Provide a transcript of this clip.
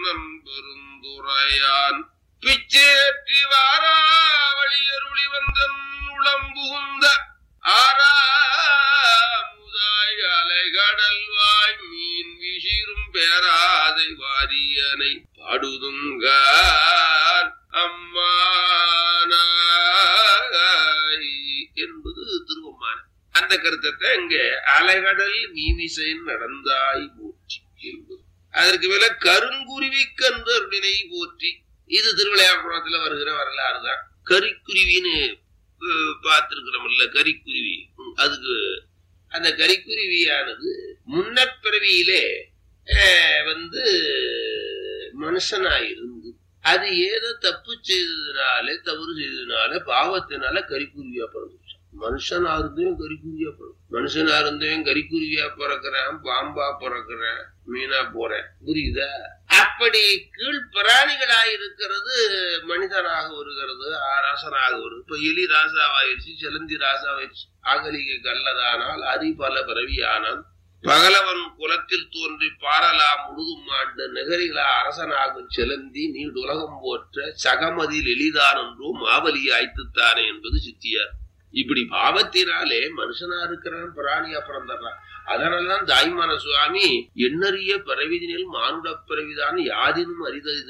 மன்னன் பெருந்துரையான் பிச்சேற்றி வாராவளியருளி வந்தன் உளம் புகுந்த ஆறாமுதாய் அலைகடல்வாய் மீன் விசிறும் பேராதை வாரியனை பாடுதுங்கான் அம்மானாய் என்பது திருவம்மான அந்த கருத்தத்தை இங்க அலைகடல் மீமிசை நடந்தாய் போற்றி என்பது அதற்கு மேல கருங்குருவி கந்தருடினை போற்றி இது திருவிளையாடுறத்துல வருகிற வரலாறு தான் கரிக்குருவின்னு பார்த்திருக்கிறோம்ல கரிக்குருவி ம், அதுக்கு அந்த கரிக்குருவியானது முன்னப்பிறவியிலே அஹ், வந்து மனுஷனாயிருந்து அது ஏதோ தப்பு செய்ததுனால தவறு செய்ததுனால பாவத்தினால கரிக்குருவியா பிறந்துச்சு மனுஷனா இருந்தவன் கரிக்குருவியா பிறகு மனுஷனா இருந்தவன் கரிக்குருவியா பிறக்கிறான் பாம்பா பிறக்கிறான் மீனா போறேன் புரியுதா அப்படி கீழ் பிராணிகளாய் இருக்கிறது மனிதனாக வருகிறது அரசனாக வருது இப்ப எலி ராசாவாயிடுச்சு சிலந்தி ராசாவாயிடுச்சு அகலிகை கல்லதானால் அரி பல பிறவியானான் பகலவன் குலத்தில் தோன்றி பாரலா முழுதும் ஆண்டு நெகரிகளா அரசனாகும் சிலந்தி நீடு உலகம் போற்ற சகமதில் எளிதான் என்றோ மாவலி ஆய்த்துத்தானே என்பது சித்தியார் இப்படி பாவத்தினாலே மனுஷனா இருக்கிறான் பிராணியா பிறந்துடுறான் அதனாலதான் தாய்மான சுவாமி எண்ணறிய பிறவிதினில் மானுட பிறவிதான் யாதினும் அரிதது